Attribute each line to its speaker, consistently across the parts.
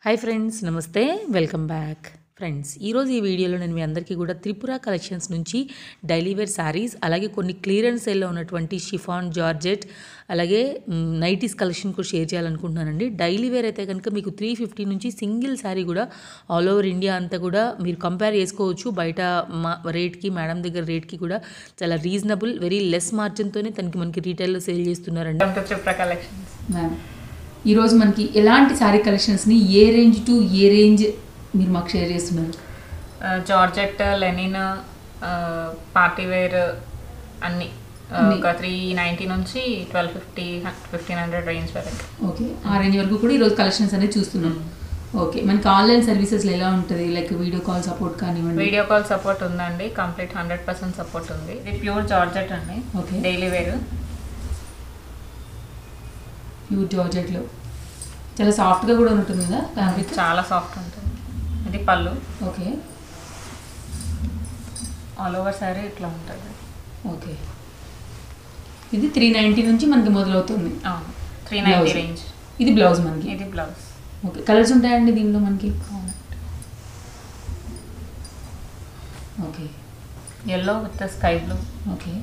Speaker 1: Hi friends నమస్తే welcome back friends ఈరోజు ఈ వీడియోలో నేను మీ అందరికీ కూడా త్రిపుర కలెక్షన్స్ నుంచి డైలీ వేర్ శారీస్ అలాగే కొన్ని క్లియరెన్స్ సేల్లో ఉన్నటువంటి షిఫాన్ జార్జెట్ అలాగే మ్, నైటీస్ కలెక్షన్ కూడా షేర్ చేయాలనుకుంటున్నానండి డైలీ వేర్ అయితే కనుక మీకు త్రీ ఫిఫ్టీ నుంచి సింగిల్ శారీ కూడా ఆల్ ఓవర్ ఇండియా అంతా కూడా మీరు కంపేర్ చేసుకోవచ్చు బయట మా రేట్కి మేడం దగ్గర రేట్కి కూడా చాలా రీజనబుల్ వెరీ లెస్ మార్జిన్తోనే తనకి మనకి రీటైల్లో సేల్ చేస్తున్నారండి
Speaker 2: welcome to Chipra collections
Speaker 3: ma'am ఈరోజు మనకి ఎలాంటి శారీ కలెక్షన్స్ని a range to a range మీరు మాకు షేర్ చేస్తున్నారు
Speaker 2: జార్జెట్ లెనిన్ పార్టీ వేర్ అన్ని ఆ,
Speaker 3: అన్ని.
Speaker 2: ఒక త్రీ నైంటీ నుంచి twelve fifty fifteen hundred range వరకు
Speaker 3: ఓకే ఆ రేంజ్ వరకు కూడా ఈరోజు కలెక్షన్స్ అనేది చూస్తున్నాం ఓకే మనకి ఆన్లైన్ సర్వీసెస్లో ఎలా ఉంటుంది లైక్ వీడియో కాల్ సపోర్ట్ కానివ్వండి
Speaker 2: వీడియో కాల్ సపోర్ట్ ఉందండి కంప్లీట్ హండ్రెడ్ పర్సెంట్ సపోర్ట్ ఉంది ఇది ప్యూర్ జార్జెట్ అండి
Speaker 3: Okay.
Speaker 2: డైలీ వేర్
Speaker 3: ప్యూర్ జార్జెట్లో చాలా సాఫ్ట్గా కూడా ఉంటుంది కదా ఫ్యాబ్రిక్
Speaker 2: చాలా సాఫ్ట్ ఉంటుంది ఇది పళ్ళు
Speaker 3: ఓకే
Speaker 2: ఆల్ ఓవర్ సారీ ఇట్లా ఉంటుంది
Speaker 3: ఓకే ఇది త్రీ నైంటీ నుంచి మనకి మొదలవుతుంది
Speaker 2: అవును త్రీ నైంటీ
Speaker 3: Blouse.
Speaker 2: రేంజ్
Speaker 3: ఇది బ్లౌజ్ మనకి
Speaker 2: ఇది బ్లౌజ్
Speaker 3: ఓకే కలర్స్ ఉంటాయండి దీనిలో మనకి okay
Speaker 2: yellow with sky blue
Speaker 3: okay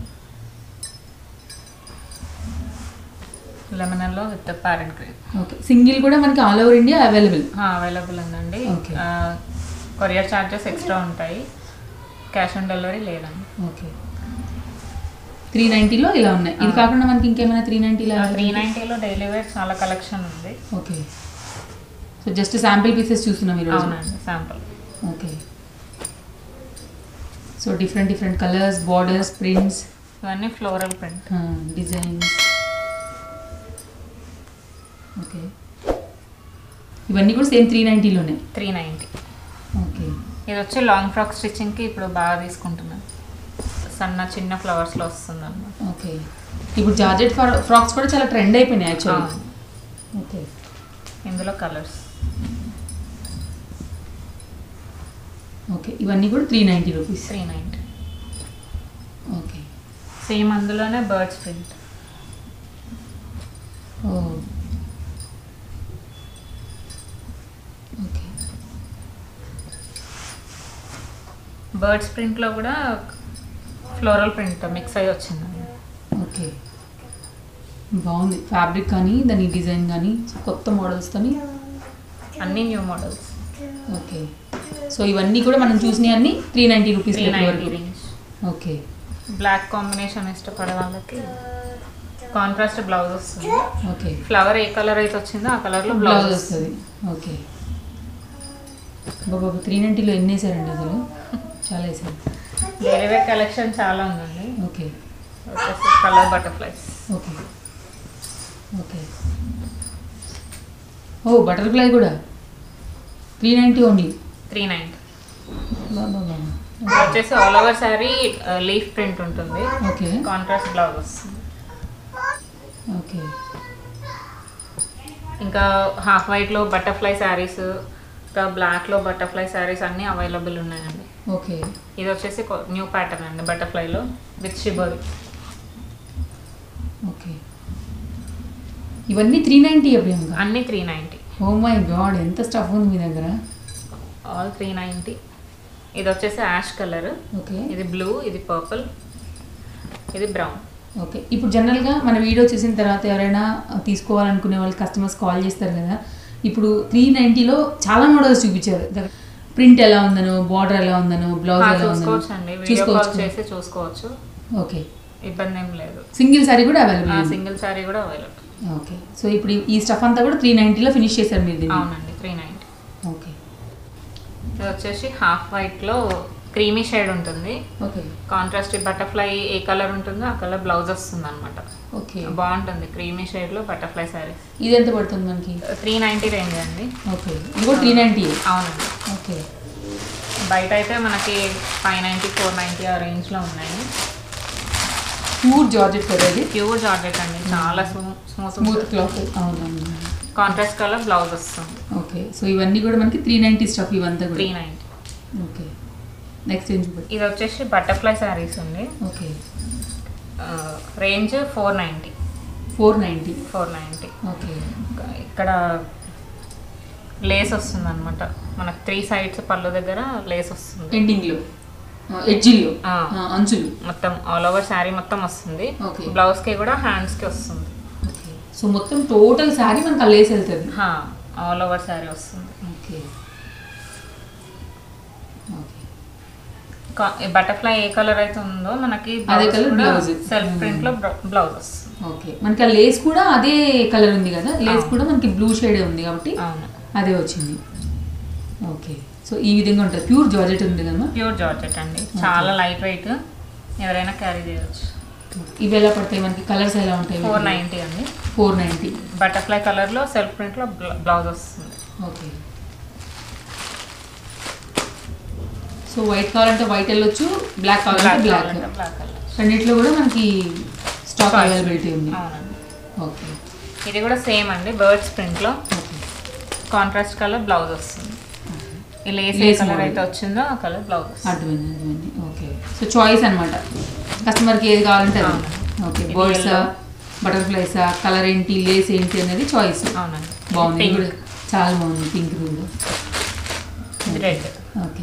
Speaker 2: lemon yellow with parrot green
Speaker 3: okay single కూడా మనకి all over India available
Speaker 2: available ఉందండి
Speaker 3: Okay.
Speaker 2: కొరియర్ ఛార్జెస్ ఎక్స్ట్రా ఉంటాయి క్యాష్ ఆన్ డెలివరీ లేదండి
Speaker 3: ఓకే త్రీ నైంటీలో ఇలా ఉన్నాయి ఇది కాకుండా మనకి ఇంకేమైనా త్రీ నైంటీలో
Speaker 2: త్రీ నైంటీలో డైలీ వేర్ చాలా కలెక్షన్ ఉంది
Speaker 3: okay so just sample pieces చూస్తున్నాం ఈరోజు
Speaker 2: అవునండి sample
Speaker 3: okay so different different colours borders prints
Speaker 2: ఇవన్నీ ఫ్లోరల్ ప్రింట్
Speaker 3: డిజైన్స్ ఓకే ఇవన్నీ కూడా సేమ్ త్రీ నైంటీలోనే
Speaker 2: త్రీ నైంటీ
Speaker 3: ఓకే
Speaker 2: ఇది వచ్చి లాంగ్ ఫ్రాక్ స్టిచ్చింగ్కి ఇప్పుడు బాగా తీసుకుంటున్నాను సన్న చిన్న ఫ్లవర్స్లో వస్తుంది అన్నమాట
Speaker 3: ఓకే ఇప్పుడు జార్జెట్ ఫ్రాక్స్ కూడా చాలా ట్రెండ్ అయిపోయినాయి యాక్చువల్లీ ఓకే
Speaker 2: ఇందులో కలర్స్
Speaker 3: ఓకే ఇవన్నీ కూడా three ninety rupees
Speaker 2: three ninety
Speaker 3: okay
Speaker 2: same అందులోనే birds print
Speaker 3: oh okay
Speaker 2: birds ప్రింట్లో కూడా ఫ్లోరల్ ప్రింట్ మిక్స్ అయ్యి వచ్చిందండి
Speaker 3: ఓకే బాగుంది ఫ్యాబ్రిక్ కానీ దాని డిజైన్ కానీ కొత్త మోడల్స్తో
Speaker 2: అన్ని న్యూ మోడల్స్
Speaker 3: ఓకే సో ఇవన్నీ కూడా మనం చూసినవి అన్ని three ninety rupees
Speaker 2: three ninety
Speaker 3: వరకు
Speaker 2: రేంజ్
Speaker 3: ఓకే
Speaker 2: బ్లాక్ కాంబినేషన్ ఇష్టపడే వాళ్ళకి కాంట్రాస్ట్ బ్లౌజ్ వస్తుంది
Speaker 3: ఓకే
Speaker 2: ఫ్లవర్ ఏ కలర్ అయితే వచ్చిందో ఆ కలర్లో
Speaker 3: బ్లౌజ్
Speaker 2: బ్లౌజ్
Speaker 3: వస్తుంది ఓకే బాబా త్రీ నైంటీలో ఎన్ని వేసారండి అసలు చాలా వేసారు
Speaker 2: డైలీ వేర్ కలెక్షన్ చాలా ఉందండి
Speaker 3: ఓకే
Speaker 2: వచ్చేసి colour butterflies
Speaker 3: okay okay oh butterfly కూడా three ninety only
Speaker 2: three ninety
Speaker 3: బాబా బాబా
Speaker 2: వచ్చేసి all over sari leaf print ఉంటుంది
Speaker 3: ఓకే
Speaker 2: కాంట్రాస్ట్ బ్లౌజ్ వస్తుంది
Speaker 3: ఓకే
Speaker 2: ఇంకా హాఫ్ వైట్లో బటర్ఫ్లై శారీస్ ఇంకా బ్లాక్లో బటర్ఫ్లై శారీస్ అన్నీ అవైలబుల్ ఉన్నాయండి
Speaker 3: ఓకే
Speaker 2: ఇది వచ్చేసి న్యూ ప్యాటర్న్ అండి బటర్ఫ్లైలో విత్ షిబోరి
Speaker 3: ఓకే ఇవన్నీ త్రీ నైంటీ ప్రియాంక
Speaker 2: అన్నీ three ninety
Speaker 3: oh my God ఎంత స్టఫ్ ఉంది మీ దగ్గర
Speaker 2: ఆల్ త్రీ నైంటీ ఇది వచ్చేసి యాష్ కలర్
Speaker 3: ఓకే
Speaker 2: ఇది బ్లూ ఇది పర్పుల్ ఇది బ్రౌన్
Speaker 3: ఓకే ఇప్పుడు జనరల్గా మన వీడియో చూసిన తర్వాత ఎవరైనా తీసుకోవాలనుకునే వాళ్ళు కస్టమర్స్ కాల్ చేస్తారు కదా ఇప్పుడు త్రీ నైంటీలో చాలా మోడల్స్ చూపించారు ప్రింట్ ఎలా ఉందనో బార్డర్ ఎలా ఉందనో బ్లౌజ్ ఎలా ఉందనో
Speaker 2: చూసుకోవచ్చు అండి వీడియో కాల్
Speaker 3: చూసుకోవచ్చు
Speaker 2: చేసి చూసుకోవచ్చు
Speaker 3: ఓకే
Speaker 2: ఇబ్బంది ఏం లేదు
Speaker 3: సింగిల్ సారీ కూడా అవైలబుల్
Speaker 2: సింగిల్ శారీ కూడా అవైలబుల్
Speaker 3: ఓకే సో ఇప్పుడు ఈ- ఈ స్టఫ్ అంతా కూడా త్రీ నైంటీలో ఫినిష్ చేశారు మీరు దీన్ని
Speaker 2: అవునండి త్రీ నైంటీ
Speaker 3: ఓకే
Speaker 2: ఇది వచ్చేసి హాఫ్ వైట్లో క్రీమీ షేడ్ ఉంటుంది
Speaker 3: ఓకే
Speaker 2: కాంట్రాస్ట్ బటర్ఫ్లై ఏ కలర్ ఉంటుందో ఆ కలర్ బ్లౌజ్ వస్తుంది అనమాట
Speaker 3: ఓకే
Speaker 2: బాగుంటుంది క్రీమీ షేడ్లో బటర్ఫ్లై శారీస్
Speaker 3: ఇది ఎంత పడుతుంది మనకి
Speaker 2: త్రీ నైంటీ రేంజ్ అండి
Speaker 3: ఓకే ఇది కూడా త్రీ నైంటీ
Speaker 2: అవునండి
Speaker 3: ఓకే
Speaker 2: బయట అయితే మనకి ఫైవ్ నైంటీ ఫోర్ నైంటీ ఆ రేంజ్లో ఉన్నాయి
Speaker 3: ప్యూర్ జార్జెట్ కదా ఇది
Speaker 2: ప్యూర్ జార్జెట్ అండి చాలా స్మూత్
Speaker 3: స్మూత్
Speaker 2: స్మూత్
Speaker 3: క్లాత్ అవునవును
Speaker 2: కాంట్రాస్ట్ కలర్ బ్లౌజ్ వస్తుంది
Speaker 3: ఓకే సో ఇవన్నీ కూడా మనకి త్రీ నైంటీ స్టఫ్ ఇవంతా కూడా
Speaker 2: త్రీ నైంటీ
Speaker 3: ఓకే నెక్స్ట్ ఏం చూపండి
Speaker 2: ఇది వచ్చేసి బటర్ఫ్లై శారీస్ ఉంది
Speaker 3: okay
Speaker 2: range four ninety
Speaker 3: four ninety
Speaker 2: four ninety
Speaker 3: okay
Speaker 2: ఇక్కడ లేస్ వస్తుంది అనమాట మనకు త్రీ సైడ్స్ పళ్ళు దగ్గర లేస్ వస్తుంది
Speaker 3: ఎండింగ్లో ఎడ్జిల్లో
Speaker 2: ఆ.
Speaker 3: అంచులు
Speaker 2: మొత్తం ఆల్ ఓవర్ శారీ మొత్తం వస్తుంది
Speaker 3: Okay.
Speaker 2: బ్లౌజ్ కి కూడా హ్యాండ్స్ కి వస్తుంది
Speaker 3: ఓకే సో మొత్తం టోటల్ శారీ మనకు అల్లేసి వెళ్తుంది
Speaker 2: ఆల్ ఓవర్ శారీ వస్తుంది
Speaker 3: ఓకే ఓకే
Speaker 2: బటర్ఫ్లై ఏ కలర్ అయితే ఉందో మనకి
Speaker 3: అదే colour blouse.
Speaker 2: సెల్ఫ్ ప్రింట్ లో బ్లౌజ్ వస్తుంది
Speaker 3: ఓకే మనకి ఆ లేస్ కూడా అదే కలర్ ఉంది కదా లేస్ కూడా మనకి బ్లూ షేడ్ ఉంది కాబట్టి
Speaker 2: అవును
Speaker 3: అదే వచ్చింది ఓకే సో ఈ విధంగా ఉంటుంది ప్యూర్ జార్జెట్ ఉంది కదా
Speaker 2: ప్యూర్ జార్జెట్ అండి చాలా లైట్ వెయిట్ ఎవరైనా క్యారీ చేయొచ్చు
Speaker 3: ఇవి ఎలా పడతాయి మనకి కలర్స్ ఎలా ఉంటాయి
Speaker 2: ఫోర్ నైంటీ అండి
Speaker 3: ఫోర్ నైంటీ
Speaker 2: బటర్ఫ్లై కలర్ లో సెల్ఫ్ ప్రింట్ లో బ్లౌజ్ వస్తుంది
Speaker 3: ఓకే సో వైట్ కావాలంటే వైట్ వెళ్ళొచ్చు బ్లాక్ కావాలంటే బ్లాక్
Speaker 2: కావాలంటే బ్లాక్ కలర్
Speaker 3: రెండిట్లో కూడా మనకి స్టాక్
Speaker 2: Choice.
Speaker 3: అవైలబిలిటీ ఉంది
Speaker 2: అవునండి
Speaker 3: ఓకే
Speaker 2: ఇది కూడా సేమ్ అండి బర్డ్స్ ప్రింట్ లో
Speaker 3: ఓకే
Speaker 2: కాంట్రాస్ట్ కలర్ బ్లౌజ్ వస్తుంది ఈ లేస్ ఏ
Speaker 3: Lace
Speaker 2: కలర్
Speaker 3: model.
Speaker 2: అయితే వచ్చిందో ఆ కలర్ బ్లౌజ్ వస్తుంది
Speaker 3: అర్థమైంది అర్థమైంది ఓకే సో చాయిస్ అనమాట కస్టమర్కి ఏది కావాలంటే అది
Speaker 2: అవును.
Speaker 3: ఓకే
Speaker 2: ఇది
Speaker 3: బర్డ్స్
Speaker 2: yellow.
Speaker 3: బటర్ఫ్లైసా కలర్ ఏంటి లేస్ ఏంటి అనేది చాయిస్
Speaker 2: అవునండి
Speaker 3: బాగుంది ఇది
Speaker 2: పింక్
Speaker 3: కూడా చాలా బాగుంది పింక్ కూడా
Speaker 2: ఇది రెడ్
Speaker 3: ఓకే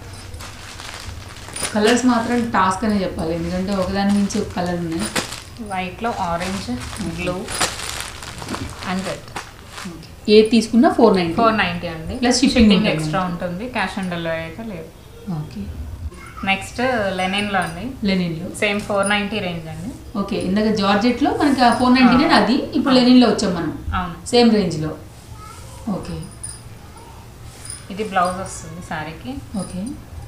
Speaker 3: కలర్స్ మాత్రం టాస్క్ అనే చెప్పాలి ఎందుకంటే ఒకదాని మించి ఒక కలర్ ఉన్నాయి
Speaker 2: వైట్ లో ఆరెంజ్ బ్లూ అండ్ రెడ్
Speaker 3: ఏది తీసుకున్నా ఫోర్ నైన్
Speaker 2: ఫోర్ నైంటీ అండి
Speaker 3: Plus shipping
Speaker 2: షిప్పింగ్
Speaker 3: ఉంటుంది.
Speaker 2: ఎక్స్ట్రా ఉంటుంది క్యాష్ ఆన్ డెలివరీ అయితే లేదు
Speaker 3: ఓకే
Speaker 2: నెక్స్ట్ లెనిన్ లో అండి
Speaker 3: లెనిన్లో
Speaker 2: సేమ్ ఫోర్ నైంటీ రేంజ్ అండి
Speaker 3: ఓకే ఇందాక జార్జెట్లో మనకి ఫోర్ నైన్టీ అది ఇప్పుడు లెనిన్లో వచ్చాం మనం
Speaker 2: అవును
Speaker 3: సేమ్ రేంజ్లో ఓకే
Speaker 2: ఇది బ్లౌజ్ వస్తుంది శారీకి
Speaker 3: ఓకే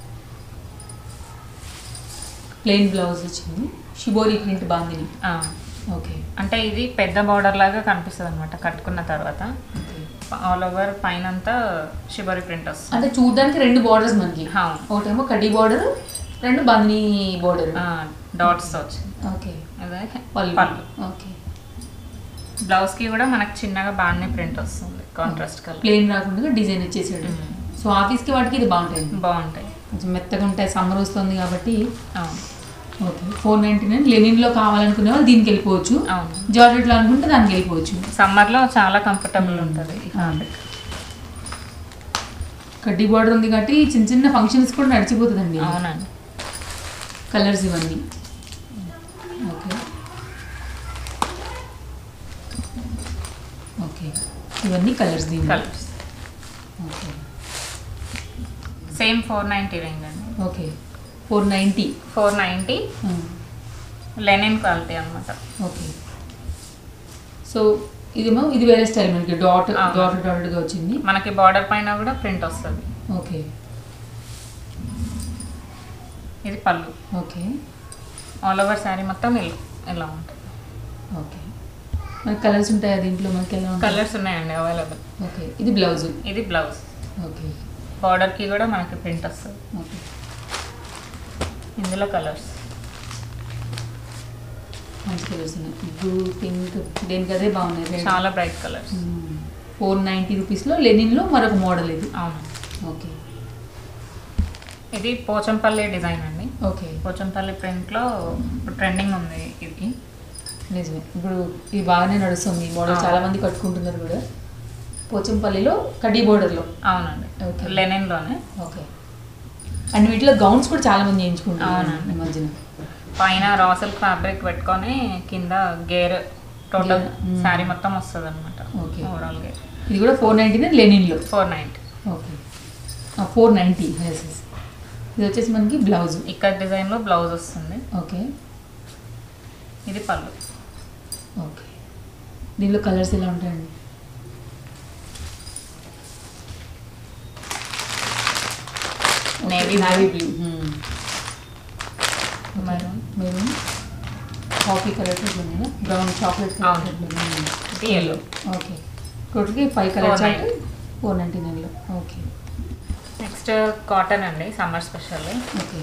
Speaker 3: ప్లెయిన్ బ్లౌజ్ వచ్చింది షిబోరి ప్రింట్ బాందిని ఓకే
Speaker 2: అంటే ఇది పెద్ద బార్డర్ లాగా కనిపిస్తుంది అనమాట కట్టుకున్న తర్వాత
Speaker 3: ఓకే
Speaker 2: ఆల్ ఓవర్ పైన అంతా షిబరి ప్రింట్ వస్తుంది
Speaker 3: అంటే చూడడానికి రెండు బార్డర్స్ మనకి
Speaker 2: అవును.
Speaker 3: ఒకటేమో కడ్డీ బార్డర్ రెండు బందిని బార్డర్
Speaker 2: డాట్స్ వచ్చింది
Speaker 3: ఓకే
Speaker 2: అదే
Speaker 3: పళ్ళు
Speaker 2: పళ్ళు
Speaker 3: ఓకే
Speaker 2: బ్లౌజ్ కి కూడా మనకు చిన్నగా బాగానే ప్రింట్ వస్తుంది కాంట్రాస్ట్ కలర్
Speaker 3: ప్లెయిన్ రాకుండా డిజైన్ ఇచ్చేసాడు
Speaker 2: మ్మ్.
Speaker 3: సో ఆఫీస్కి వాటికి ఇది బాగుంటాయి
Speaker 2: బాగుంటాయి కొంచెం
Speaker 3: కొంచెం మెత్తగా ఉంటాయి సమ్మర్ వస్తుంది కాబట్టి
Speaker 2: అవును
Speaker 3: ఓకే ఫోర్ నైంటీ నైన్ లెనిన్లో కావాలనుకునే వాళ్ళు దీనికి వెళ్ళిపోవచ్చు
Speaker 2: అవును
Speaker 3: జార్జెట్లో అనుకుంటే దానికి వెళ్ళిపోవచ్చు
Speaker 2: సమ్మర్ లో చాలా కంఫర్టబుల్ ఉంటుంది ఈ ఫ్యాబ్రిక్
Speaker 3: కడ్డీ బార్డర్ ఉంది కాబట్టి చిన్న చిన్న ఫంక్షన్స్ కూడా నడిచిపోతుందండి
Speaker 2: అవునండి
Speaker 3: కలర్స్ ఇవన్నీ ఓకే ఓకే ఇవన్నీ కలర్స్ దీని
Speaker 2: colours
Speaker 3: okay
Speaker 2: same four ninety range అండి
Speaker 3: okay four ninety
Speaker 2: four ninety linen quality అనమాట
Speaker 3: ఓకే సో ఇదేమో ఇది వేరే స్టైల్ మనకి డాట్
Speaker 2: అవును.
Speaker 3: డాట్ డాట్గా వచ్చింది
Speaker 2: మనకి బార్డర్ పైన కూడా ప్రింట్ వస్తుంది
Speaker 3: ఓకే
Speaker 2: ఇది పళ్ళు
Speaker 3: ఓకే
Speaker 2: ఆల్ ఓవర్ శారీ మొత్తం ఇలా ఇలా ఉంటుంది
Speaker 3: ఓకే మనకి కలర్స్ ఉంటాయా దీంట్లో మనకి ఎలా ఉంటాయి
Speaker 2: కలర్స్ ఉన్నాయండి అవైలబుల్
Speaker 3: ఓకే ఇది బ్లౌజ్
Speaker 2: ఇది బ్లౌజ్
Speaker 3: ఓకే
Speaker 2: బార్డర్ కి కూడా మనకి ప్రింట్ వస్తుంది
Speaker 3: ఓకే
Speaker 2: ఇందులో కలర్స్
Speaker 3: మంచి కలర్స్ ఉన్నాయి బ్లూ పింక్ దేనికి అదే బాగున్నాయి
Speaker 2: చాలా బ్రైట్ కలర్స్
Speaker 3: ఫోర్ నైంటీ రూపీస్లో లెనిన్లో మరొక మోడల్ ఇది
Speaker 2: అవును
Speaker 3: ఓకే
Speaker 2: ఇది పోచంపల్లి డిజైన్ అండి
Speaker 3: ఓకే
Speaker 2: పోచంపల్లి ప్రింట్ లో ఇప్పుడు ట్రెండింగ్ ఉంది ఇది
Speaker 3: నిజమే ఇప్పుడు ఇది బాగానే నడుస్తుంది ఈ మోడల్
Speaker 2: ఆ.
Speaker 3: చాలా మంది కట్టుకుంటున్నారు కూడా పోచంపల్లిలో కడ్డీ బోర్డర్లో
Speaker 2: అవునండి
Speaker 3: Okay.
Speaker 2: లెనిన్ లోనే
Speaker 3: ఓకే అండ్ వీటిలో గౌన్స్ కూడా చాలా మంది చేయించుకుంటున్నారు
Speaker 2: అవునండి.
Speaker 3: ఈ మధ్యన
Speaker 2: పైన రాసల్ ఫ్యాబ్రిక్ పెట్టుకొని కింద gear total
Speaker 3: Gear, mm.
Speaker 2: Sari మొత్తం వస్తుంది అనమాట
Speaker 3: Okay.
Speaker 2: ఓవరాల్ గేర్
Speaker 3: ఇది కూడా ఫోర్ నైంటీనే లెనిన్లో
Speaker 2: four ninety
Speaker 3: okay four ninety yes yes ఇది వచ్చేసి మనకి బ్లౌజ్
Speaker 2: ఇక్కడ డిజైన్ లో బ్లౌజ్ వస్తుంది
Speaker 3: ఓకే
Speaker 2: ఇది పళ్ళు
Speaker 3: ఓకే దీనిలో కలర్స్ ఎలా ఉంటాయండి
Speaker 2: Navy
Speaker 3: navy
Speaker 2: blue.
Speaker 3: Blue
Speaker 2: Maroon.
Speaker 3: Maroon coffee colour ఉన్నాయి బ్రౌన్ చాక్లెట్
Speaker 2: అవును. ఇది yellow.
Speaker 3: ఓకే టోటల్కి ఫైవ్ కలర్స్
Speaker 2: 490.
Speaker 3: అంటే ఫోర్ నైంటీ నైన్లో ఓకే
Speaker 2: నెక్స్ట్ కాటన్ అండి సమ్మర్ స్పెషల్
Speaker 3: ఓకే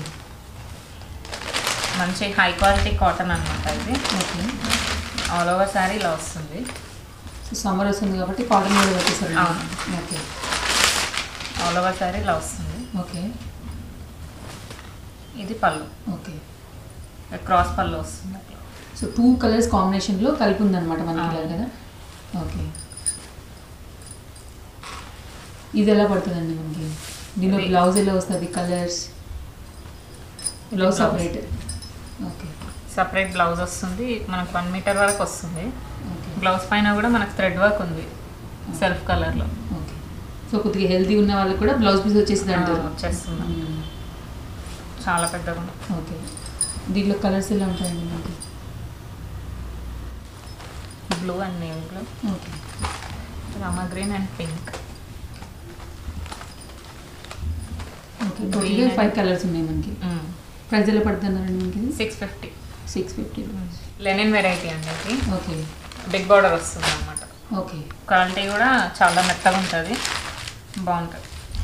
Speaker 2: మంచి హై క్వాలిటీ కాటన్ అనమాట ఇది
Speaker 3: ఓకే
Speaker 2: ఆల్ ఓవర్ శారీ ఇలా వస్తుంది
Speaker 3: సో సమ్మర్ వస్తుంది కాబట్టి కాటన్ కూడా వచ్చేసారు
Speaker 2: అవును.
Speaker 3: ఓకే
Speaker 2: ఆల్ ఓవర్ శారీ ఇలా వస్తుంది
Speaker 3: ఓకే
Speaker 2: ఇది పళ్ళు
Speaker 3: ఓకే
Speaker 2: క్రాస్ పళ్ళు వస్తుంది అట్లా
Speaker 3: సో టూ కలర్స్ కాంబినేషన్లో కలిపి ఉందన్నమాట మనకి
Speaker 2: అవును.
Speaker 3: ఇలా కదా ఓకే ఇది ఎలా పడుతుందండి మనకి దీనిలో
Speaker 2: ఇది-
Speaker 3: బ్లౌజ్ ఎలా వస్తుంది colours blouse
Speaker 2: blouse.
Speaker 3: Separate okay
Speaker 2: separate blouse వస్తుంది మనకు వన్ మీటర్ వరకు వస్తుంది
Speaker 3: ఓకే
Speaker 2: బ్లౌజ్ పైన కూడా మనకు థ్రెడ్ వర్క్ ఉంది సెల్ఫ్ కలర్లో
Speaker 3: ఓకే సో కొద్దిగా హెల్తీ ఉన్న వాళ్ళకి కూడా బ్లౌజ్ పీస్ వచ్చేసింది అంటారు
Speaker 2: వచ్చేస్తుంది
Speaker 3: మ్మ్.
Speaker 2: చాలా పెద్దగా ఉంది
Speaker 3: ఓకే దీంట్లో కలర్స్ ఎలా ఉంటాయండి మనకి
Speaker 2: blue and navy blue
Speaker 3: okay
Speaker 2: Rama green and pink
Speaker 3: okay
Speaker 2: Green
Speaker 3: టోటల్గా
Speaker 2: and-
Speaker 3: ఫైవ్ కలర్స్ ఉన్నాయి మనకి ప్రైస్ ఎలా పడుతున్నారండి మనకి
Speaker 2: six fifty
Speaker 3: six fifty
Speaker 2: linen variety అండి ఇది
Speaker 3: ఓకే
Speaker 2: బిగ్ బార్డర్ వస్తుంది అనమాట
Speaker 3: ఓకే
Speaker 2: క్వాలిటీ కూడా చాలా మెత్తగా ఉంటుంది బాగుంటుంది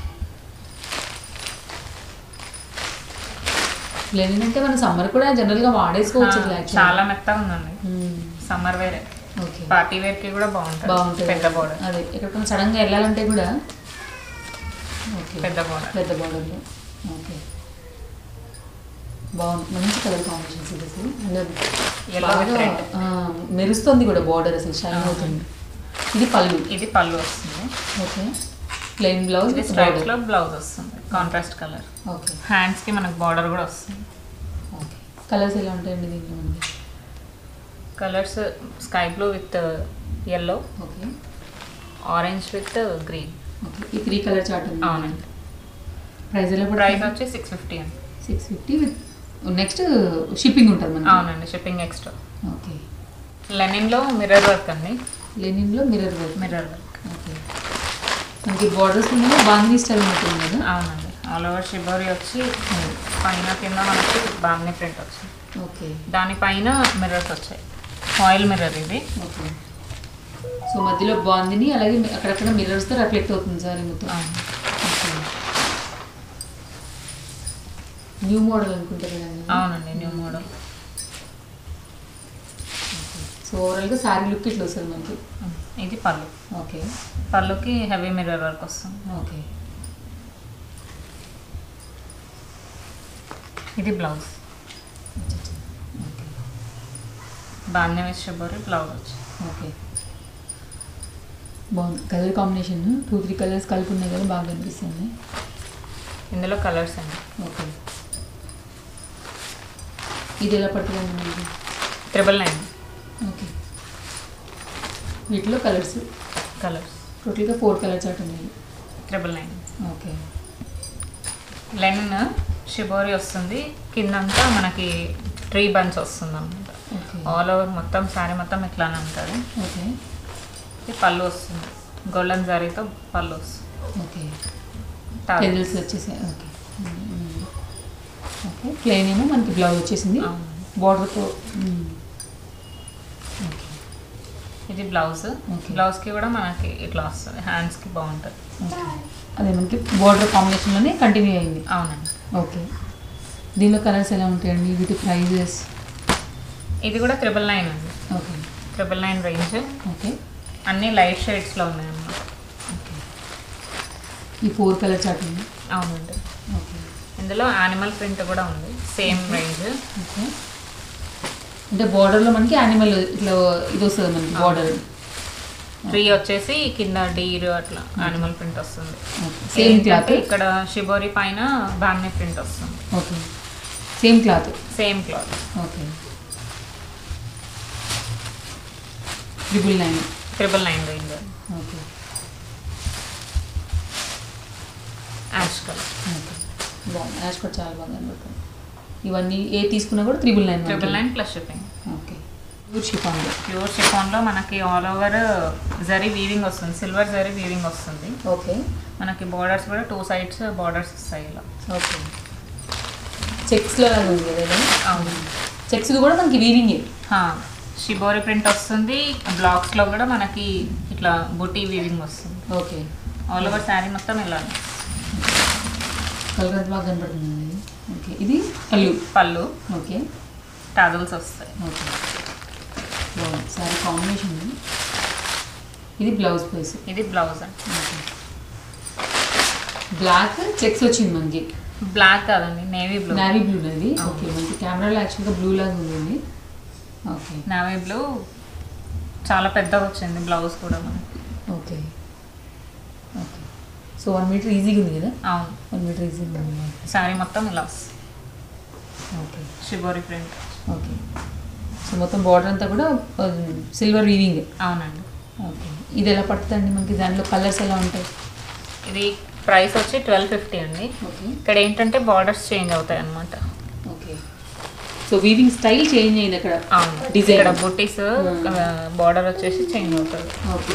Speaker 3: లెనిన్ అంటే మన సమ్మర్ కూడా జనరల్గా వాడేసుకోవచ్చు
Speaker 2: ఆ,
Speaker 3: అసలు actually.
Speaker 2: చాలా మెత్తగా ఉందండి
Speaker 3: మ్మ్.
Speaker 2: సమ్మర్ వేరే
Speaker 3: ఓకే
Speaker 2: పార్టీ వేర్ కి కూడా బాగుంటుంది
Speaker 3: బాగుంటుంది
Speaker 2: పెద్ద బార్డర్
Speaker 3: అదే ఎక్కడికైనా సడన్గా వెళ్ళాలంటే కూడా ఓకే
Speaker 2: పెద్ద బార్డర్
Speaker 3: పెద్ద బార్డర్లో ఓకే బాగుంది మంచి కలర్ కాంబినేషన్స్ ఇది అసలు అండ్
Speaker 2: Yellow with
Speaker 3: బాగా
Speaker 2: red.
Speaker 3: ఆ, మెరుస్తుంది కూడా బార్డర్ అసలు షైన్
Speaker 2: అవును.
Speaker 3: అవుతుంది ఇది పళ్ళు
Speaker 2: ఇది పళ్ళు వస్తుంది
Speaker 3: ఓకే ప్లెయిన్ బ్లౌజ్
Speaker 2: ఇది
Speaker 3: విత్
Speaker 2: స్ట్రైప్స్
Speaker 3: బార్డర్
Speaker 2: లో బ్లౌజ్ వస్తుంది కాంట్రాస్ట్ కలర్
Speaker 3: ఓకే
Speaker 2: హ్యాండ్స్ కి మనకు బార్డర్ కూడా వస్తుంది
Speaker 3: ఓకే కలర్స్ ఎలా ఉంటాయండి దీంట్లో మనకి
Speaker 2: colours sky blue with yellow
Speaker 3: okay
Speaker 2: orange with green
Speaker 3: okay ఈ త్రీ కలర్ చార్ట్ ఉంది
Speaker 2: అవునండి
Speaker 3: ప్రైస్ ఎలా
Speaker 2: ప్రైస్
Speaker 3: పడుతుంది
Speaker 2: వచ్చి సిక్స్ ఫిఫ్టీ అండి
Speaker 3: six fifty with next shipping ఉంటుంది మనకి
Speaker 2: అవునండి షిప్పింగ్ ఎక్స్ట్రా
Speaker 3: ఓకే
Speaker 2: లెనిన్ లో మిర్రర్ వర్క్ అండి
Speaker 3: లెనిన్లో mirror work
Speaker 2: mirror work
Speaker 3: okay మనకి బార్డర్స్ ఉన్నాయి బాంధీ స్టైల్ ఉంటుంది కదా
Speaker 2: అవునండి ఆల్ ఓవర్ షిబోరి వచ్చి పైన కింద మనకి బాగుంది ప్రింట్ వచ్చింది
Speaker 3: ఓకే
Speaker 2: దానిపైన మిర్రర్స్ వచ్చాయి ఆయిల్ మిర్రర్ ఇది
Speaker 3: ఓకే సో మధ్యలో బాందిని అలాగే అక్కడక్కడ మిర్రర్స్తో రిఫ్లెక్ట్ అవుతుంది సార్ ఈ మొత్తం
Speaker 2: అవును.
Speaker 3: ఓకే న్యూ మోడల్ అనుకుంటా కదండి
Speaker 2: అవునండి న్యూ మోడల్
Speaker 3: సో ఓవరాల్గా శారీ లుక్ ఇట్లా వస్తుంది మనకి
Speaker 2: ఇది పళ్ళు
Speaker 3: ఓకే
Speaker 2: పళ్ళుకి హెవీ మిర్రర్ వర్క్ వస్తుంది
Speaker 3: ఓకే
Speaker 2: ఇది బ్లౌజ్
Speaker 3: ఓకే
Speaker 2: బాగానే వేసి షిబోరి బ్లౌజ్ వచ్చి
Speaker 3: ఓకే బాగుంది colour combination two three colours కలిపి ఉన్నాయి కదా బాగా అనిపిస్తుంది
Speaker 2: ఇందులో కలర్స్ అండి
Speaker 3: ఓకే ఇది ఎలా పడుతుందండి మనకి
Speaker 2: ట్రిపుల్ నైన్
Speaker 3: ఓకే వీటిలో కలర్స్
Speaker 2: కలర్స్
Speaker 3: టోటల్గా ఫోర్ కలర్స్ అటు ఉన్నాయి
Speaker 2: triple nine
Speaker 3: okay
Speaker 2: linen shibori వస్తుంది కిందంతా మనకి ట్రీ బంచ్ వస్తుంది అనమాట
Speaker 3: ఓకే
Speaker 2: ఆల్ ఓవర్ మొత్తం శారీ మొత్తం ఇట్లానే ఉంటుంది
Speaker 3: ఓకే
Speaker 2: ఇది పళ్ళు వస్తుంది గోల్డెన్ జారీతో పళ్ళు వస్తుంది
Speaker 3: ఓకే
Speaker 2: టాల్.
Speaker 3: పెదల్స్ వచ్చేసాయి ఓకే ఓకే ప్లెయిన్ ఏమో మనకి బ్లౌజ్ వచ్చేసింది
Speaker 2: అవును.
Speaker 3: బార్డర్తో ఓకే
Speaker 2: ఇది బ్లౌజ్
Speaker 3: Okay.
Speaker 2: బ్లౌజ్ కి కూడా మనకి ఇట్లా వస్తుంది హ్యాండ్స్ కి బాగుంటుంది
Speaker 3: ఓకే అదే మనకి బార్డర్ కాంబినేషన్లోనే కంటిన్యూ అయింది
Speaker 2: అవునండి
Speaker 3: ఓకే దీనిలో కలర్స్ ఎలా ఉంటాయండి వీటి ప్రైజెస్
Speaker 2: ఇది కూడా ట్రిపుల్ నైన్ అండి
Speaker 3: okay
Speaker 2: triple nine range
Speaker 3: okay
Speaker 2: అన్ని లైట్ షేడ్స్ లో ఉన్నాయి అన్నమాట
Speaker 3: ఓకే ఈ ఫోర్ కలర్ చార్ట్ ఉంది
Speaker 2: అవునండి
Speaker 3: ఓకే
Speaker 2: ఇందులో యానిమల్ ప్రింట్ కూడా ఉంది సేమ్ రేంజ్
Speaker 3: ఓకే అంటే బార్డర్లో మనకి యానిమల్ ఇట్లా ఇది వస్తుంది మనకి బార్డర్
Speaker 2: ట్రీ వచ్చేసి కింద డీర్ అట్లా యానిమల్ ప్రింట్ వస్తుంది
Speaker 3: సేమ్ క్లాత్
Speaker 2: ఏంటంటే ఇక్కడ షిబోరి పైన బామ్ని ప్రింట్ వస్తుంది
Speaker 3: okay same cloth
Speaker 2: same cloth
Speaker 3: okay triple nine
Speaker 2: triple nine range
Speaker 3: okay
Speaker 2: ash colour
Speaker 3: okay బాగుంది యాష్ కూడా చాలా బాగా కనబడుతుంది ఇవన్నీ ఏ తీసుకున్నా కూడా triple nine
Speaker 2: triple nine plus shipping
Speaker 3: okay pure షిఫాన్లో
Speaker 2: ప్యూర్ షిఫాన్లో మనకి ఆల్ ఓవర్ జరీ వీవింగ్ వస్తుంది సిల్వర్ జరీ వీవింగ్ వస్తుంది
Speaker 3: ఓకే
Speaker 2: మనకి బార్డర్స్ కూడా టూ సైడ్స్ బార్డర్స్ వస్తాయి ఇలా
Speaker 3: ఓకే చెక్స్లో లాగా ఉంది కదా ఇది?
Speaker 2: అవును
Speaker 3: చెక్స్ కూడా మనకి వీవింగే
Speaker 2: హా, షిబోరి ప్రింట్ వస్తుంది బ్లాక్స్లో కూడా మనకి ఇట్లా బుటీ వీవింగ్ వస్తుంది
Speaker 3: ఓకే
Speaker 2: ఆల్ ఓవర్ శారీ మొత్తం ఇలా
Speaker 3: కలర్ అంతా బాగా కనబడుతుంది ఓకే ఇది పళ్ళు
Speaker 2: పళ్ళు
Speaker 3: ఓకే
Speaker 2: టాజల్స్ వస్తాయి
Speaker 3: ఓకే బాగుంది సారీ కాంబినేషన్ ఉంది ఇది బ్లౌజ్ పీస్
Speaker 2: ఇది బ్లౌజ్ అండి
Speaker 3: ఓకే బ్లాక్ చెక్స్ వచ్చింది మనకి
Speaker 2: బ్లాక్ కాదండి నేవీ బ్లూ
Speaker 3: నావీ బ్లూ అది
Speaker 2: అవును.
Speaker 3: ఓకే మనకి కెమెరాలో యాక్చువల్గా బ్లూ లాగా ఉంది ఓకే
Speaker 2: నేవీ బ్లూ చాలా పెద్దగా వచ్చింది బ్లౌజ్ కూడా మనకి
Speaker 3: okay okay so one metre ఈజీగా ఉంది కదా
Speaker 2: అవును
Speaker 3: వన్ మీటర్ ఈజీగా ఉంది
Speaker 2: శారీ మొత్తం ఇలా వస్తుంది
Speaker 3: okay
Speaker 2: shibori print
Speaker 3: okay so మొత్తం బార్డర్ అంతా కూడా సిల్వర్ వీవింగ్
Speaker 2: అవునండి
Speaker 3: ఓకే ఇది ఎలా పడుతుందండి మనకి దాంట్లో కలర్స్ ఎలా ఉంటాయి
Speaker 2: ఇది ప్రైస్ వచ్చి ట్వెల్వ్ ఫిఫ్టీ అండి
Speaker 3: ఓకే
Speaker 2: ఇక్కడ ఏంటంటే బార్డర్స్ చేంజ్ అవుతాయి అన్నమాట
Speaker 3: okay so weaving style change అయింది అక్కడ
Speaker 2: అవును
Speaker 3: Design.
Speaker 2: ఇక్కడ బుట్టీస్ బార్డర్ వచ్చేసి చేంజ్ అవుతుంది
Speaker 3: ఓకే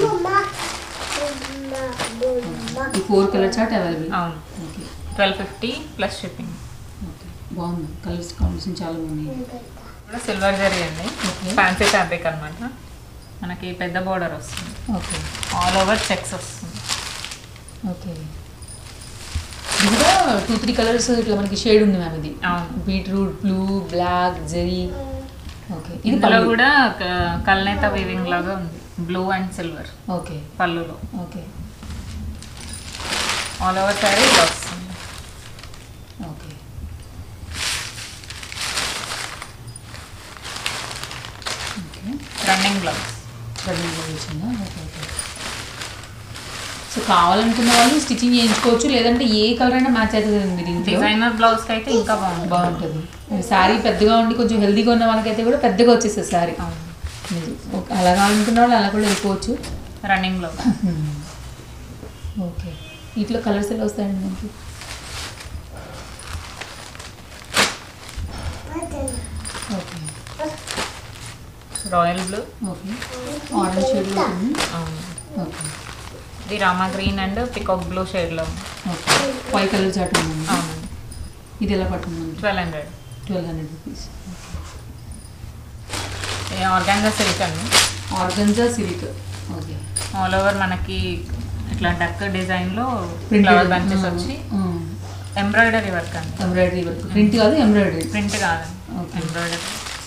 Speaker 3: ఈ ఫోర్ కలర్ చార్ట్ అవైలబుల్
Speaker 2: అవును
Speaker 3: okay
Speaker 2: twelve fifty plus shipping
Speaker 3: okay బాగుంది కలర్స్ కాంబినేషన్ చాలా బాగున్నాయి
Speaker 2: కూడా సిల్వర్ జరీ అండి
Speaker 3: Okay.
Speaker 2: ఫ్యాన్సీ ఫ్యాబ్రిక్ అన్నమాట మనకి పెద్ద బార్డర్ వస్తుంది
Speaker 3: ఓకే
Speaker 2: ఆల్ ఓవర్ చెక్స్ వస్తుంది
Speaker 3: ఓకే ఇది కూడా టూ త్రీ కలర్స్ ఇట్లా మనకి షేడ్ ఉంది మ్యామ్ ఇది
Speaker 2: అవును
Speaker 3: beetroot blue black zari okay ఇది
Speaker 2: ఇందులో
Speaker 3: పళ్ళు
Speaker 2: కూడా క- కల్నేత వీవింగ్ లాగా ఉంది బ్లూ అండ్ సిల్వర్
Speaker 3: ఓకే
Speaker 2: పళ్ళులో
Speaker 3: ఓకే
Speaker 2: ఆల్ ఓవర్ శారీ ఇలా వస్తుంది
Speaker 3: okay okay
Speaker 2: running blouse
Speaker 3: running వచ్చిందా ఓకే ఓకే సో కావాలనుకున్న వాళ్ళు స్టిచ్చింగ్ చేయించుకోవచ్చు లేదంటే ఏ కలర్ అయినా మ్యాచ్ అవుతుంది దీంట్లో
Speaker 2: డిజైనర్ బ్లౌజ్ కి అయితే ఇంకా బాగుంది
Speaker 3: బాగుంటుంది శారీ పెద్దగా ఉండి కొంచెం హెల్దీగా ఉన్న వాళ్ళకైతే కూడా పెద్దగా వచ్చేస్తుంది శారీ
Speaker 2: అవును
Speaker 3: ఓకే అలా కావాలనుకున్న వాళ్ళు అలా కూడా వెళ్ళిపోవచ్చు
Speaker 2: రన్నింగ్ బ్లౌజ్
Speaker 3: ఓకే వీటిలో కలర్స్ ఎలా వస్తాయండి మనకి okay
Speaker 2: royal blue
Speaker 3: okay orange shade ఉంటుంది ఓకే
Speaker 2: ఇది Rama green and peacock blue షేడ్లో ఉంది
Speaker 3: ఓకే ఫైవ్ కలర్ చాట్ ఉంది
Speaker 2: అవునండి
Speaker 3: ఇది ఎలా పడుతుంది మనకి
Speaker 2: twelve hundred
Speaker 3: twelve hundred rupees
Speaker 2: ఇది ఆర్గాన్జా సిల్క్ అండి
Speaker 3: organza silk okay
Speaker 2: all over మనకి ఇట్లా డక్ డిజైన్లో ఫ్లవర్ బంచెస్ వచ్చి ఎంబ్రాయిడరీ వర్క్ అండి
Speaker 3: ఎంబ్రాయిడరీ వర్క్ ప్రింట్ కాదు ఎంబ్రాయిడరీ
Speaker 2: ప్రింట్ కాదండి
Speaker 3: Okay.
Speaker 2: ఎంబ్రాయిడరీ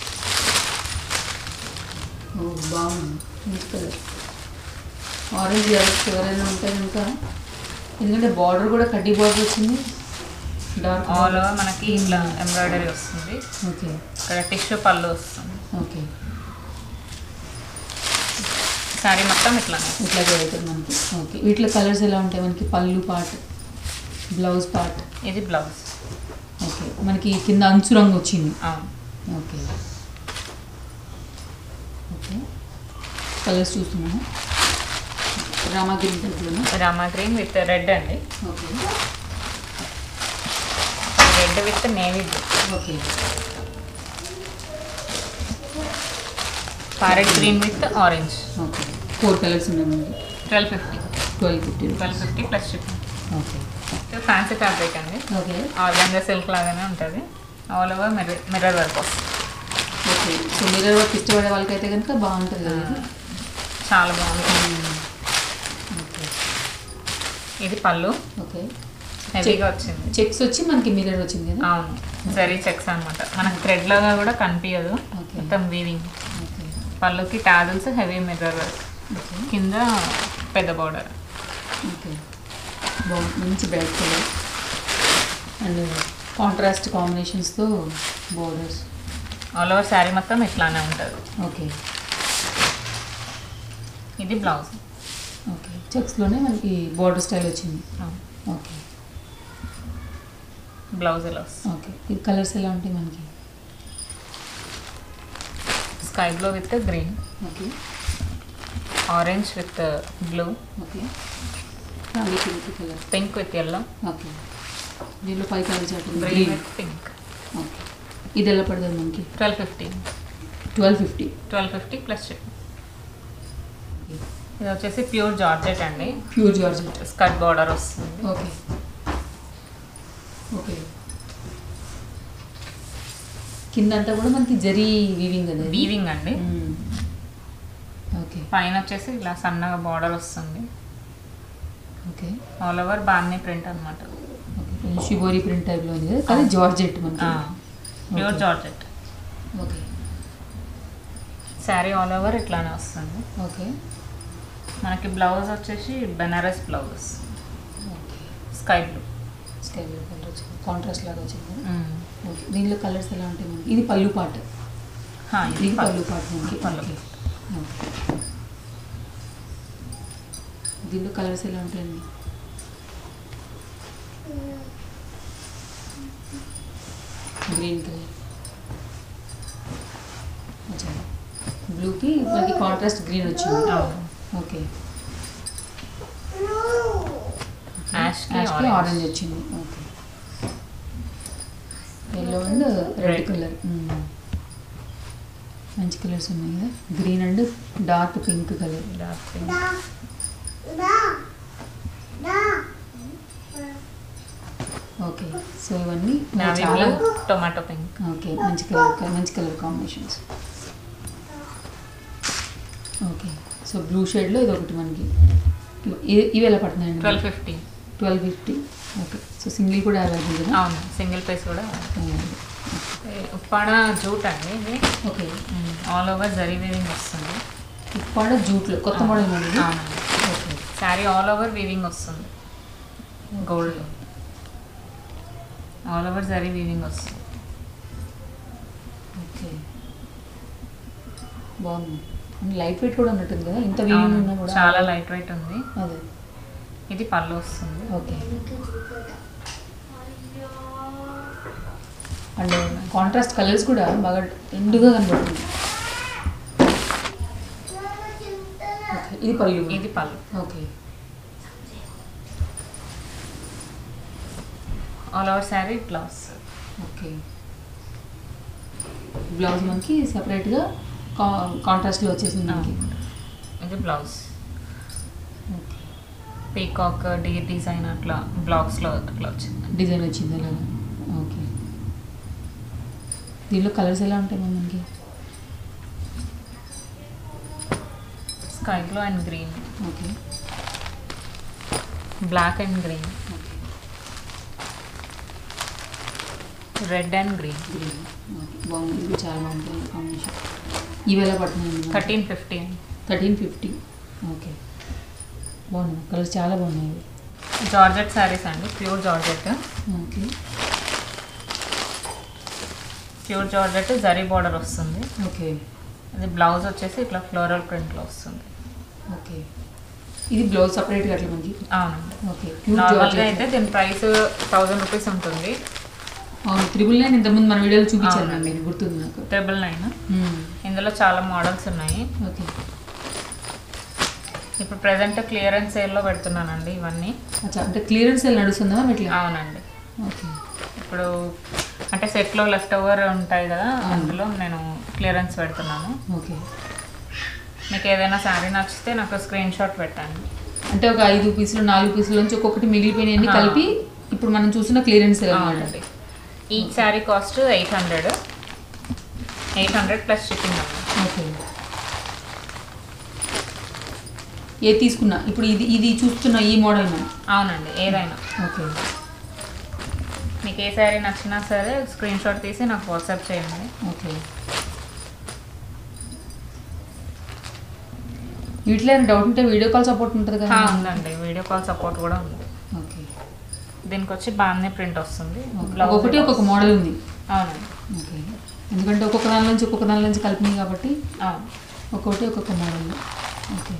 Speaker 3: ఓ బాగుంది మంచి కలర్ ఆరెంజ్ కలర్స్ ఎవరైనా ఉంటే కనుక ఎందుకంటే బార్డర్ కూడా కడ్డీ బార్డర్ వచ్చింది డార్క్
Speaker 2: ఆల్ ఓవర్ మనకి ఇట్లా ఎంబ్రాయిడరీ వస్తుంది
Speaker 3: ఓకే
Speaker 2: ఇక్కడ టిష్యూ పళ్ళు వస్తుంది
Speaker 3: ఓకే
Speaker 2: శారీ మొత్తం ఇట్లానే
Speaker 3: ఇట్లాగే అవుతుంది మనకి ఓకే వీటిలో కలర్స్ ఎలా ఉంటాయి మనకి పళ్ళు పార్ట్ బ్లౌజ్ పార్ట్
Speaker 2: ఇది బ్లౌజ్
Speaker 3: ఓకే మనకి కింద అంచు రంగు వచ్చింది
Speaker 2: అవును
Speaker 3: ఓకే ఓకే కలర్స్ చూస్తున్నాము రామా గ్రీన్ టైప్లోనా
Speaker 2: రామా గ్రీన్ విత్ రెడ్ అండి
Speaker 3: okay
Speaker 2: red with navy blue
Speaker 3: okay
Speaker 2: parrot green with orange
Speaker 3: okay four colours ఉన్నాయి మనకి
Speaker 2: twelve fifty
Speaker 3: twelve fifty
Speaker 2: twelve fifty plus shipping
Speaker 3: okay
Speaker 2: fancy fabric అండి
Speaker 3: okay
Speaker 2: organza silk లాగానే ఉంటుంది all over mirror mirror work వస్తుంది
Speaker 3: okay so mirror work ఇష్టపడే వాళ్ళకైతే కనుక బాగుంటుంది కదా ఇది
Speaker 2: చాలా బాగుంటుంది
Speaker 3: ఓకే
Speaker 2: ఇది పళ్ళు
Speaker 3: ఓకే
Speaker 2: హెవీగా వచ్చింది
Speaker 3: చెక్స్ వచ్చి మనకి మిర్రర్ వచ్చింది కదా
Speaker 2: అవును జరీ చెక్స్ అనమాట మనకు థ్రెడ్ లాగా కూడా కనిపించదు
Speaker 3: Okay.
Speaker 2: మొత్తం వీవింగ్
Speaker 3: ఓకే
Speaker 2: పళ్ళుకి tassels heavy mirror work
Speaker 3: okay
Speaker 2: కింద పెద్ద బార్డర్
Speaker 3: ఓకే బాగుంది మంచి బ్రైట్ కలర్ అండ్ కాంట్రాస్ట్ కాంబినేషన్స్తో బోర్డర్స్
Speaker 2: ఆల్ ఓవర్ శారీ మొత్తం ఇట్లానే ఉంటుంది
Speaker 3: ఓకే
Speaker 2: ఇది బ్లౌజ్
Speaker 3: ఓకే చెక్స్లోనే మనకి బోర్డర్ స్టైల్ వచ్చింది ఓకే
Speaker 2: బ్లౌజ్ ఇలా వస్తుంది
Speaker 3: ఓకే ఈ కలర్స్ ఎలా ఉంటాయి మనకి
Speaker 2: sky blue with green
Speaker 3: okay
Speaker 2: orange with blue
Speaker 3: okay Rani pink colour
Speaker 2: pink with yellow
Speaker 3: okay దీనిలో ఫైవ్ కలర్స్ ఉంటుంది
Speaker 2: green
Speaker 3: green
Speaker 2: with pink
Speaker 3: okay ఇది ఎలా పడుతుంది మనకి
Speaker 2: twelve fifty
Speaker 3: twelve fifty
Speaker 2: twelve fifty plus ఇది వచ్చేసి ప్యూర్ జార్జెట్ అండి
Speaker 3: pure georgette
Speaker 2: skirt border వస్తుంది
Speaker 3: ఓకే ఓకే కిందంతా కూడా మనకి జరీ వీవింగ్ కదా ఇది?
Speaker 2: వీవింగ్ అండి
Speaker 3: మ్మ్. ఓకే
Speaker 2: పైన వచ్చేసి ఇలా సన్నగా బార్డర్ వస్తుంది
Speaker 3: ఓకే
Speaker 2: ఆల్ ఓవర్ బాన్ని ప్రింట్ అనమాట
Speaker 3: ఓకే కొంచెం షిబోరి ప్రింట్ టైప్లో ఉంది కదా కానీ జార్జెట్ మనకి
Speaker 2: pure
Speaker 3: Okay.
Speaker 2: Georgette
Speaker 3: okay
Speaker 2: sari all over ఇట్లానే వస్తుంది
Speaker 3: ఓకే
Speaker 2: మనకి బ్లౌజ్ వచ్చేసి Banaras blouse
Speaker 3: okay
Speaker 2: sky blue
Speaker 3: sky blue colour వచ్చింది కాంట్రాస్ట్ లాగా వచ్చింది కదా ఓకే దీనిలో కలర్స్ ఎలా ఉంటాయి మనకి ఇది పళ్ళు పాట
Speaker 2: ఇది
Speaker 3: ఇది పళ్ళు
Speaker 2: పళ్ళు
Speaker 3: పాట మనకి
Speaker 2: పళ్ళు.
Speaker 3: Okay okay. దీనిలో కలర్స్ ఎలా ఉంటాయండి గ్రీన్ కలర్ అచ్చా బ్లూకి మనకి కాంట్రాస్ట్ గ్రీన్ వచ్చింది
Speaker 2: అవును.
Speaker 3: ఓకే
Speaker 2: యాష్కి
Speaker 3: యాష్కి
Speaker 2: ఆరెంజ్
Speaker 3: ఆరెంజ్ వచ్చింది okay yellow and red
Speaker 2: Red.
Speaker 3: Colour మంచి కలర్స్ ఉన్నాయి కదా green and dark pink colour
Speaker 2: dark pink
Speaker 3: okay so ఇవన్నీ
Speaker 2: నావీ
Speaker 3: చాలా
Speaker 2: బ్లూ టొమాటో పింక్
Speaker 3: ఓకే మంచి కలర్ మంచి colour combinations okay so blue షేడ్లో ఇది ఒకటి మనకి ఇవి- ఇవి ఎలా పడుతున్నాయండి
Speaker 2: twelve fifty
Speaker 3: twelve fifty okay so single కూడా అవైలబుల్ కదా
Speaker 2: అవును సింగిల్ పీస్ కూడా ఉప్పాడ జూట్ అండి ఇది
Speaker 3: okay
Speaker 2: all over zari weaving వస్తుంది
Speaker 3: ఉప్పాడ జూట్లో కొత్త మోడల్ మోడల్
Speaker 2: అవునండి
Speaker 3: okay
Speaker 2: sari all over weaving వస్తుంది gold all over zari weaving వస్తుంది
Speaker 3: ఓకే బాగుంది లైట్ వెయిట్ కూడా ఉన్నట్టుంది కదా ఇంత వీవింగ్ ఉన్నా
Speaker 2: అవును,
Speaker 3: కూడా
Speaker 2: చాలా లైట్ వెయిట్ ఉంది
Speaker 3: అదే
Speaker 2: ఇది పళ్ళు వస్తుంది
Speaker 3: ఓకే అండ్ కాంట్రాస్ట్ కలర్స్ కూడా బాగా ఎండుగా కనబడుతుంది ఓకే ఇది పళ్ళు
Speaker 2: ఇది పళ్ళు
Speaker 3: okay
Speaker 2: all over sari blouse
Speaker 3: okay blouse మనకి సపరేట్గా కా కాంట్రాస్ట్లో వచ్చేసింది మనకి
Speaker 2: ఇది బ్లౌజ్
Speaker 3: ఓకే
Speaker 2: పీకాక్ డి డిజైన్ అట్లా బ్లాక్స్లో అట్లా వచ్చింది
Speaker 3: డిజైన్ వచ్చింది అలాగా ఓకే దీనిలో కలర్స్ ఎలా ఉంటాయి మ్యామ్ మనకి
Speaker 2: sky blue and green
Speaker 3: okay
Speaker 2: black and green
Speaker 3: okay
Speaker 2: red and green
Speaker 3: green okay బాగుంది ఇది చాలా బాగుంటుంది కాంబినేషన్ ఇవి ఎలా పడుతున్నాయండి
Speaker 2: thirteen fifteen
Speaker 3: thirteen fifty okay బాగున్నాయి కలర్స్ చాలా బాగున్నాయి ఇవి.
Speaker 2: జార్జెట్ శారీస్ అండి pure georgette
Speaker 3: okay
Speaker 2: pure georgette zari border వస్తుంది
Speaker 3: ఓకే
Speaker 2: ఇది బ్లౌజ్ వచ్చేసి ఇట్లా ఫ్లోరల్ ప్రింట్లో వస్తుంది
Speaker 3: ఓకే ఇది బ్లౌజ్ సపరేట్గా అట్లా మనకి
Speaker 2: అవునండి
Speaker 3: ఓకే ప్యూర్
Speaker 2: నార్మల్గా
Speaker 3: జార్జెట్
Speaker 2: అయితే దీని ప్రైస్ థౌజండ్ రూపీస్ ఉంటుంది
Speaker 3: అవును త్రిబుల్ నైన్ ఇంతకుముందు మన వీడియోలో చూపించాను
Speaker 2: అవునండి.
Speaker 3: మ్యామ్ మీకు గుర్తుంది నాకు
Speaker 2: ట్రిపుల్ నైన్
Speaker 3: మ్మ్.
Speaker 2: ఇందులో చాలా మోడల్స్ ఉన్నాయి
Speaker 3: ఓకే
Speaker 2: ఇప్పుడు ప్రెసెంట్ క్లియరెన్స్ సేల్లో పెడుతున్నానండి ఇవన్నీ
Speaker 3: అచ్చా అంటే క్లియరెన్స్ సేల్ నడుస్తుందా మ్యామ్ ఇట్లా
Speaker 2: అవునండి
Speaker 3: ఓకే
Speaker 2: ఇప్పుడు అంటే సెట్లో లెఫ్ట్ ఓవర్ ఉంటాయి కదా అందులో నేను క్లియరెన్స్ పెడుతున్నాను
Speaker 3: ఓకే
Speaker 2: మీకు ఏదైనా శారీ నచ్చితే నాకు స్క్రీన్ షాట్ పెట్టండి
Speaker 3: అంటే ఒక ఐదు పీసులు నాలుగు పీసుల నుంచి ఒక్కొక్కటి మిగిలిపోయినవి
Speaker 2: ఆ.
Speaker 3: కలిపి ఇప్పుడు మనం చూసిన క్లియరెన్స్ సేల్ అనమాట
Speaker 2: అవునండి ఈ sari cost eight hundred eight hundred plus shipping అండి
Speaker 3: ఓకే ఏది తీసుకున్నా ఇప్పుడు ఇది ఇది చూస్తున్న ఈ మోడల్ మనం
Speaker 2: అవునండి ఏదైనా
Speaker 3: ఓకే
Speaker 2: మీకు ఏ శారీ నచ్చినా సరే స్క్రీన్ షాట్ తీసి నాకు వాట్సాప్ చేయండి
Speaker 3: ఓకే వీటిలో ఏమైనా డౌట్ ఉంటే వీడియో కాల్ సపోర్ట్ ఉంటుంది కదా
Speaker 2: ఆ, ఉందండి వీడియో కాల్ సపోర్ట్ కూడా ఉంది
Speaker 3: ఓకే
Speaker 2: దీనికి వచ్చి బాగానే ప్రింట్ వస్తుంది
Speaker 3: ఒక్కొక్కటి ఒక్కొక్క మోడల్ ఉంది
Speaker 2: అవునండి
Speaker 3: ఓకే ఎందుకంటే ఒక్కొక్క దాని నుంచి ఒక్కొక్క దాని నుంచి కలిపినాయి కాబట్టి
Speaker 2: అవును
Speaker 3: ఒక్కొక్కటి ఒక్కొక్క మోడల్ ఓకే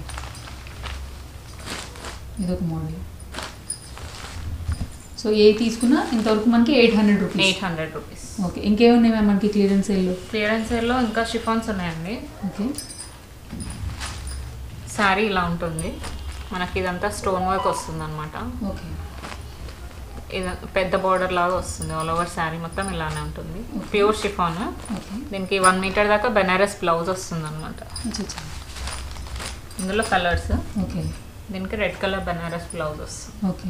Speaker 3: ఇదొక మోడల్ సో ఏ తీసుకున్నా ఇంతవరకు మనకి eight hundred rupees
Speaker 2: eight hundred rupees
Speaker 3: okay ఇంకేమున్నాయి మ్యామ్ మనకి క్లియరెన్స్ సేల్లో
Speaker 2: క్లియరెన్స్ సేల్లో ఇంకా షిఫాన్స్ ఉన్నాయండి
Speaker 3: ఓకే
Speaker 2: శారీ ఇలా ఉంటుంది మనకి ఇదంతా స్టోన్ వర్క్ వస్తుంది అనమాట
Speaker 3: ఓకే
Speaker 2: ఇది పెద్ద బార్డర్ లాగా వస్తుంది ఆల్ ఓవర్ శారీ మొత్తం ఇలానే ఉంటుంది ప్యూర్ షిఫాన్
Speaker 3: ఓకే
Speaker 2: దీనికి వన్ మీటర్ దాకా బెనారస్ బ్లౌజ్ వస్తుంది అనమాట
Speaker 3: అచ్చా అచ్చా
Speaker 2: ఇందులో కలర్స్
Speaker 3: ఓకే
Speaker 2: దీనికి రెడ్ కలర్ బెనారస్ బ్లౌజ్ వస్తుంది
Speaker 3: ఓకే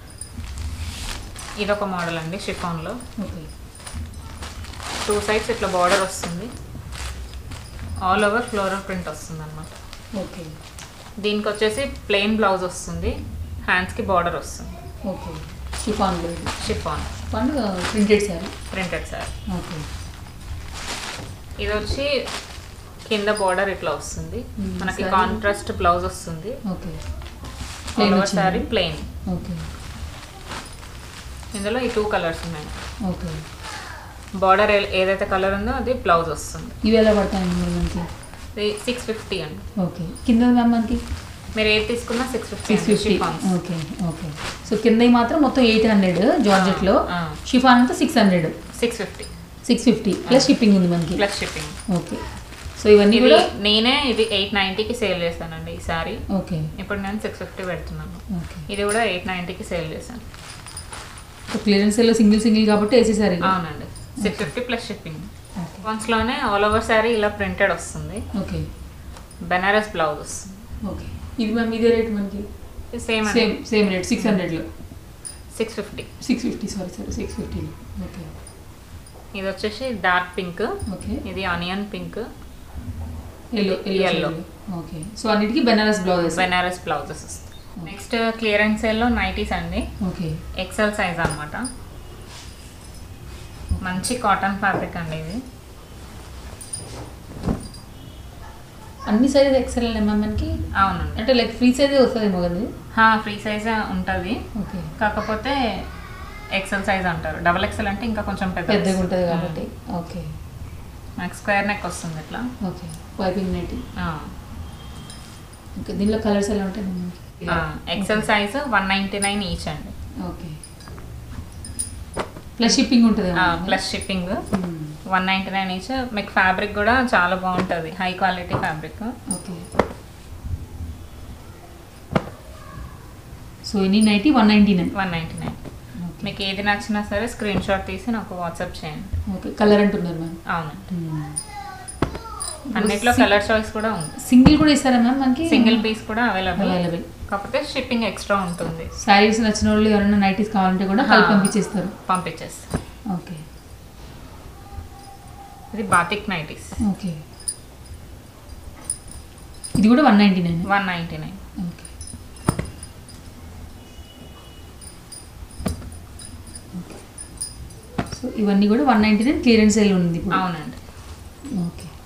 Speaker 2: ఇదొక మోడల్ అండి షిఫాన్లో
Speaker 3: ఓకే
Speaker 2: టూ సైడ్స్ ఇట్లా బార్డర్ వస్తుంది ఆల్ ఓవర్ ఫ్లోరల్ ప్రింట్ వస్తుంది అనమాట
Speaker 3: ఓకే
Speaker 2: దీనికి వచ్చేసి ప్లెయిన్ బ్లౌజ్ వస్తుంది హ్యాండ్స్కి బార్డర్ వస్తుంది
Speaker 3: ఓకే షిఫాన్ లేదు
Speaker 2: chiffon
Speaker 3: chiffon printed sari
Speaker 2: printed sari
Speaker 3: okay
Speaker 2: ఇది వచ్చి కింద బార్డర్ ఇట్లా వస్తుంది
Speaker 3: Hmm,
Speaker 2: మనకి
Speaker 3: saree.
Speaker 2: కాంట్రాస్ట్ బ్లౌజ్ వస్తుంది
Speaker 3: okay
Speaker 2: all
Speaker 3: plain
Speaker 2: over sari
Speaker 3: వచ్చింది
Speaker 2: ప్లెయిన్
Speaker 3: ఓకే
Speaker 2: ఇందులో ఈ టూ కలర్స్ ఉన్నాయి
Speaker 3: ఓకే
Speaker 2: బార్డర్ ఏదైతే కలర్ ఉందో అది బ్లౌజ్ వస్తుంది
Speaker 3: ఇవి ఎలా పడతాయండి మరి మనకి
Speaker 2: ఇది సిక్స్ ఫిఫ్టీ అండి
Speaker 3: ఓకే కింద మ్యామ్ మనకి
Speaker 2: మీరు ఏది తీసుకున్నా six fifty
Speaker 3: six fifty okay okay so కింద మాత్రం మొత్తం ఎయిట్ హండ్రెడ్ జార్జెట్లో
Speaker 2: ఆ.
Speaker 3: షిఫాన్ అంతా six hundred
Speaker 2: six fifty
Speaker 3: six fifty plus shipping ఉంది మనకి
Speaker 2: ప్లస్ షిప్పింగ్
Speaker 3: ఓకే సో ఇవన్నీ
Speaker 2: ఇది
Speaker 3: కూడా
Speaker 2: నేనే ఇది ఎయిట్ నైంటీకి సేల్ చేశానండి ఈ సారీ
Speaker 3: ఓకే
Speaker 2: ఇప్పుడు నేను సిక్స్ ఫిఫ్టీ పెడుతున్నాను
Speaker 3: ఓకే
Speaker 2: ఇది కూడా ఎయిట్ నైంటీకి సేల్ చేశాను
Speaker 3: క్లియరెన్స్ లో సింగిల్ సింగిల్ కాబట్టి వేసేసారు ఇక.
Speaker 2: అవునండి six fifty plus shipping
Speaker 3: okay
Speaker 2: వన్స్లోనే ఆల్ ఓవర్ శారీ ఇలా ప్రింటెడ్ వస్తుంది
Speaker 3: ఓకే
Speaker 2: బెనారస్ బ్లౌజ్ వస్తుంది
Speaker 3: ఓకే ఇది మ్యామ్ ఇదే రేట్ మనకి
Speaker 2: same
Speaker 3: same same rate six హండ్రెడ్లో
Speaker 2: six fifty
Speaker 3: six fifty sorry sorry six ఫిఫ్టీలో ఓకే
Speaker 2: ఇది వచ్చేసి డార్క్ పింక్
Speaker 3: ఓకే
Speaker 2: ఇది onion pink
Speaker 3: yellow yellow
Speaker 2: Yellow.
Speaker 3: Okay so అన్నిటికీ బెనారస్ బ్లౌజెస్
Speaker 2: బెనారస్ బ్లౌజెస్ వస్తాయి నెక్స్ట్ క్లియరెన్స్ సేల్లో నైటీస్ అండి
Speaker 3: ఓకే
Speaker 2: ఎక్సెల్ సైజ్ అన్నమాట మంచి కాటన్ ఫ్యాబ్రిక్ అండి ఇది
Speaker 3: అన్ని సైజ్ ఎక్సెల్ మ్యామ్ మనకి
Speaker 2: అవునండి
Speaker 3: అంటే లైక్ ఫ్రీ సైజే వస్తుందేమో కదా
Speaker 2: ఫ్రీ సైజ్ ఉంటుంది
Speaker 3: ఓకే
Speaker 2: కాకపోతే ఎక్సెల్ సైజ్ అంటారు డబల్ ఎక్సెల్ అంటే ఇంకా కొంచెం పెద్ద
Speaker 3: పెద్దగా ఉంటుంది కాబట్టి ఓకే
Speaker 2: నాకు స్క్వేర్ నెక్ వస్తుంది ఇట్లా
Speaker 3: ఓకే పైపింగ్ నెట్
Speaker 2: ఆ.
Speaker 3: ఓకే దీనిలో కలర్స్ ఎలా ఉంటాయి మనకి
Speaker 2: ఆ, XL size one ninety nine each అండి
Speaker 3: ఓకే ప్లస్ షిప్పింగ్ ఉంటుంది
Speaker 2: plus shipping one ninety nine each మీకు ఫ్యాబ్రిక్ కూడా చాలా బాగుంటుంది high quality fabric
Speaker 3: okay so any nighty one ninety nine
Speaker 2: one ninety nine మీకు ఏది నచ్చినా సరే స్క్రీన్ షాట్ తీసి నాకు వాట్సాప్ చేయండి
Speaker 3: ఓకే కలర్ అంటున్నారు మ్యామ్
Speaker 2: అవునండి అన్నిట్లో కలర్ చాయిస్ కూడా ఉంది
Speaker 3: సింగిల్ కూడా ఇస్తారా మ్యామ్ మనకి
Speaker 2: సింగిల్ పీస్ కూడా అవైలబుల్
Speaker 3: అవైలబుల్
Speaker 2: కాకపోతే షిప్పింగ్ ఎక్స్ట్రా ఉంటుంది
Speaker 3: శారీస్ నచ్చిన వాళ్ళు ఎవరైనా నైటీస్ కావాలంటే కూడా కలిపి
Speaker 2: ఆ.
Speaker 3: పంపించేస్తారు
Speaker 2: పంపించేస్తాం
Speaker 3: ఓకే
Speaker 2: ఇది బాతిక్ నైటీస్
Speaker 3: ఓకే ఇది కూడా one ninety nine
Speaker 2: one ninety nine
Speaker 3: okay so ఇవన్నీ కూడా one ninety nine clearance sale ఉంది ఇప్పుడు
Speaker 2: అవునండి
Speaker 3: ఓకే